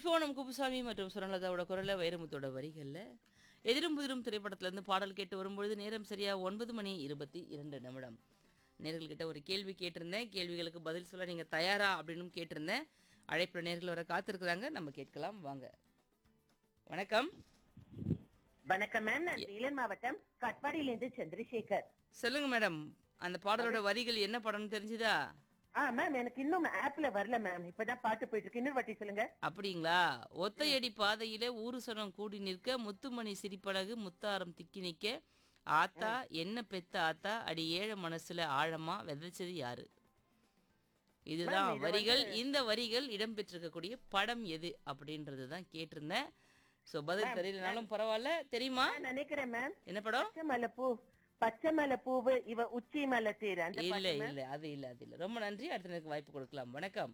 கும்பகோணம் குப்புசாமி மற்றும் சுரலதாவோட குரல வைரமுத்தோட வரிகளில் எதிரும் புதிரும் திரைப்படத்திலேருந்து பாடல் கேட்டு வரும்பொழுது நேரம் சரியா ஒன்பது மணி இருபத்தி இரண்டு நிமிடம் நேர்கள்கிட்ட ஒரு கேள்வி கேட்டிருந்தேன் கேள்விகளுக்கு பதில் சொல்ல நீங்கள் தயாரா அப்படின்னு கேட்டிருந்தேன் அழைப்பில் நேர்கள் வர காத்திருக்கிறாங்க நம்ம கேட்கலாம் வாங்க வணக்கம் வணக்கம் மேம் நான் சேலம் மாவட்டம் கட்பாடியிலிருந்து சந்திரசேகர் சொல்லுங்க மேடம் அந்த பாடலோட வரிகள் என்ன படம்னு தெரிஞ்சுதா ஆ மேம் எனக்கு இன்னும் ஆப்ல வரல மேம் இப்பதான் பாட்டு போயிட்டு இருக்கு இன்னொரு வாட்டி சொல்லுங்க அப்படிங்களா ஒத்தையடி பாதையில ஊரு சனம் கூடி நிற்க முத்துமணி சிரிப்பழகு முத்தாரம் திக்கி நிற்க ஆத்தா என்ன பெத்த ஆத்தா அடி ஏழை மனசுல ஆழமா விதைச்சது யாரு இதுதான் மேம், இது வரிகள் இந்த வரிகள் இடம்பெற்றிருக்கக்கூடிய படம் எது அப்படின்றது தான் கேட்டிருந்தேன் ஸோ பதில் தெரியலனாலும் பரவாயில்ல தெரியுமா நான் நினைக்கிறேன் மேம் என்ன படம் பச்சை மலை பூ பச்சை மலை பூவு இவ உச்சி மலை தேர் அந்த இல்ல பாட்டு ma'am. இல்ல அது இல்ல அது இல்ல ரொம்ப நன்றி அடுத்த நேருக்கு வாய்ப்பு கொடுக்கலாம் வணக்கம்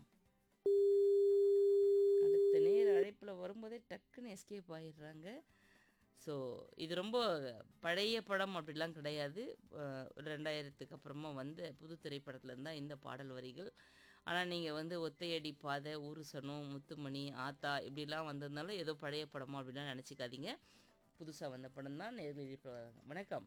அடுத்த நேர அழைப்புல வரும்போதே டக்குன்னு எஸ்கேப் ஆயிடுறாங்க ஸோ இது ரொம்ப பழைய படம் அப்படிலாம் கிடையாது அஹ் ஒரு ரெண்டாயிரத்துக்கு அப்புறமா வந்த புது திரைப்படத்துல இருந்தா இந்த பாடல் வரிகள் ஆனால் நீங்கள் வந்து ஒத்தையடி பாதை ஊருசனம் முத்துமணி ஆத்தா இப்படிலாம் வந்ததுனால ஏதோ பழைய படமா அப்படிலாம் நினச்சிக்காதீங்க புதுசாக வந்த படம் தான் நேரில் வணக்கம்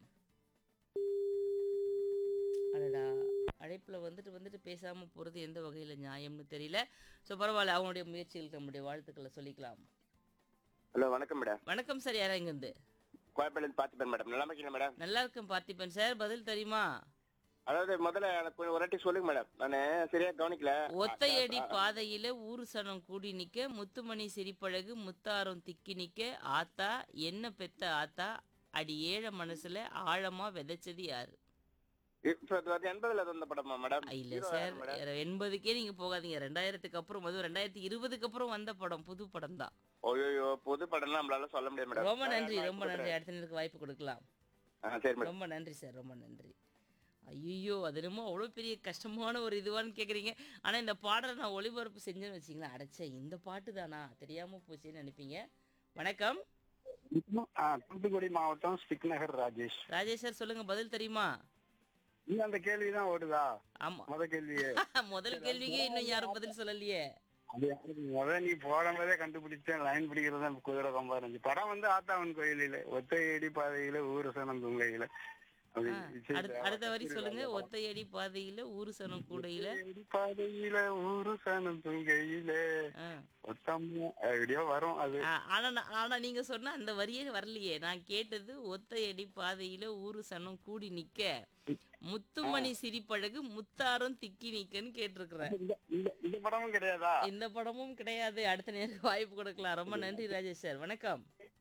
அடடா அழைப்பில் வந்துட்டு வந்துட்டு பேசாமல் போகிறது எந்த வகையில் நியாயம்னு தெரியல ஸோ பரவாயில்ல அவங்களுடைய முயற்சிகளுக்கு நம்முடைய வாழ்த்துக்களை சொல்லிக்கலாம் ஹலோ வணக்கம் மேடம் வணக்கம் சார் யாரா இங்கேருந்து கோயம்பேடு பார்த்துப்பேன் மேடம் நல்லா இருக்கீங்களா மேடம் நல்லா இருக்கும் பார்த்திபன் சார் பதில் தெரியுமா அதாவது முதல்ல எனக்கு கொஞ்சம் ஒரு வாட்டி சொல்லுங்க மேடம் நான் சரியா கவனிக்கல ஒத்தையடி பாதையில ஊரு சனம் கூடி நிக்க முத்துமணி சிரிப்பழகு முத்தாரம் திக்கி நிக்க ஆத்தா என்ன பெத்த ஆத்தா அடி ஏழை மனசுல ஆழமா விதைச்சது யாரு இப்ப அது வந்து எண்பதுல வந்த படமா மேடம் இல்ல ஹீரோ சார் யாரு மேடம் எண்பதுக்கே நீங்க போகாதீங்க ரெண்டாயிரத்துக்கு அப்புறம் அதுவும் ரெண்டாயிரத்தி இருபதுக்கு அப்புறம் வந்த படம் புது படம் தான் ஓய்யோ புது படம்லாம் நம்மளால சொல்ல முடியாது மேடம் ரொம்ப நன்றி ரொம்ப நன்றி அடுத்த நேருக்கு வாய்ப்பு கொடுக்கலாம் ஆ, சரி மேடம் ரொம்ப நன்றி சார் ரொம்ப நன்றி ஐயோ அது என்னமோ அவ்வளோ பெரிய கஷ்டமான ஒரு இதுவான்னு கேட்குறீங்க ஆனால் இந்த பாடலை நான் ஒளிபரப்பு செஞ்சேன்னு வச்சிங்களேன் அடைச்சே இந்த பாட்டு தானா தெரியாமல் போச்சுன்னு நினைப்பீங்க வணக்கம் ஆ, தூத்துக்குடி மாவட்டம் ஸ்டிக் நகர் ராஜேஷ் ராஜேஷ் சார் சொல்லுங்க பதில் தெரியுமா நீ அந்த கேள்விதான் ஓடுதா ஆமா முத கேள்வியே முதல் கேள்விக்கே இன்னும் யாரும் பதில் சொல்லலையே அது யாருக்கு முத நீ போடும்போதே கண்டுபிடிச்சேன் லைன் பிடிக்கிறது தான் குதிரை கொம்பா இருந்துச்சு படம் வந்து ஆத்தாவன் கோயிலில ஒத்தையடி பாதையில ஊரு சனம் துங்கையில அப்படி விஜய் அடுத்த அடுத்த வரி சொல்லுங்க ஒத்தையடி பாதையில ஊரு சனம் கூடையில ஒத்தையடி பாதையில ஊரு சனம் துங்கையில ஆ. ஒத்தம்மா எப்படியோ வரும் அது ஆ, ஆனா நான்- ஆனா நீங்க சொன்ன அந்த வரியே வரலையே நான் கேட்டது ஒத்தையடி பாதையில ஊரு சனம் கூடி நிக்க முத்துமணி சிரிப்பழகு முத்தாரம் திக்கி நிக்கன்னு கேட்டிருக்கிறேன் இந்த- இந்த- இந்த படமும் கிடையாதா இந்த படமும் கிடையாது அடுத்த நேரம் வாய்ப்பு கொடுக்கலாம் ரொம்ப நன்றி ராஜேஷ் சார் வணக்கம்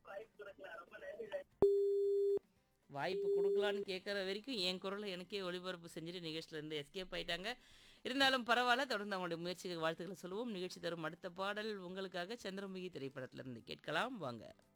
வாய்ப்பு கொடுக்கலான்னு கேட்குற வரைக்கும் என் குரலை எனக்கே ஒளிபரப்பு செஞ்சுட்டு நிகழ்ச்சியில இருந்து எஸ்கேப் ஆயிட்டாங்க இருந்தாலும் பரவாயில்ல தொடர்ந்து அவங்களுடைய முயற்சிக்கு வாழ்த்துக்களை சொல்லுவோம் நிகழ்ச்சி தரும் அடுத்த பாடல் உங்களுக்காக சந்திரமுகி திரைப்படத்திலிருந்து கேட்கலாம் வாங்க